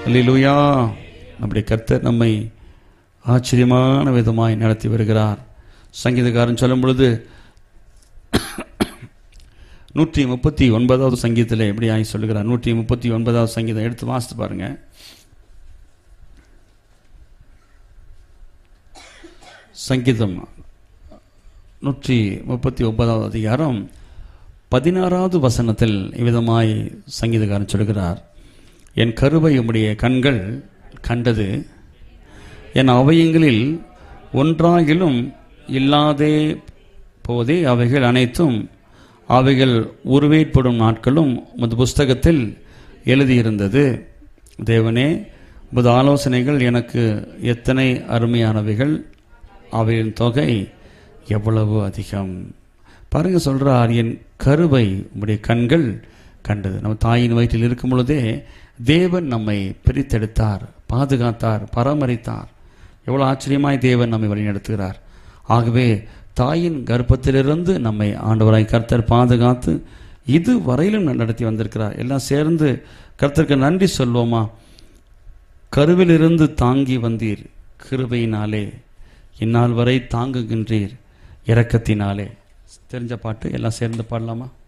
அல்லேலூயா நம்முடைய கர்த்தர் நம்மை ஆச்சரியமான விதமாய் நடத்தி வருகிறார் சங்கீதக்காரன் சொல்லும் பொழுது நூற்றி முப்பத்தி ஒன்பதாவது சங்கீதத்தில் எப்படி ஆகி சொல்லுகிறார் நூற்றி முப்பத்தி ஒன்பதாவது சங்கீதம் எடுத்து வாசித்து பாருங்க சங்கீதம் நூற்றி முப்பத்தி ஒன்பதாவது அதிகாரம் பதினாறாவது வசனத்தில் இவ்விதமாய் சங்கீதக்காரன் சொல்கிறார் என் கருவை உம்முடைய கண்கள் கண்டது என் அவயங்களில் ஒன்றாகிலும் இல்லாதே போதே அவைகள் அனைத்தும் அவைகள் உருவேற்படும் நாட்களும் உமது புஸ்தகத்தில் எழுதியிருந்தது தேவனே உமது ஆலோசனைகள் எனக்கு எத்தனை அருமையானவைகள் அவையின் தொகை எவ்வளவு அதிகம் பாருங்க சொல்றார் என் கருவை உம்முடைய கண்கள் கண்டது நம்ம தாயின் வயிற்றில் இருக்கும் பொழுதே தேவன் நம்மை பிரித்தெடுத்தார் பாதுகாத்தார் பராமரித்தார் எவ்வளவு ஆச்சரியமாய் தேவன் நம்மை வழிநடத்துகிறார் ஆகவே தாயின் கர்ப்பத்திலிருந்து நம்மை ஆண்டவராய் கர்த்தர் பாதுகாத்து இது வரையிலும் நடத்தி வந்திருக்கிறார் எல்லாம் சேர்ந்து கர்த்தருக்கு நன்றி சொல்வோமா கருவிலிருந்து தாங்கி வந்தீர் கிருபையினாலே இந்நாள் வரை தாங்குகின்றீர் இரக்கத்தினாலே தெரிஞ்ச பாட்டு எல்லாம் சேர்ந்து பாடலாமா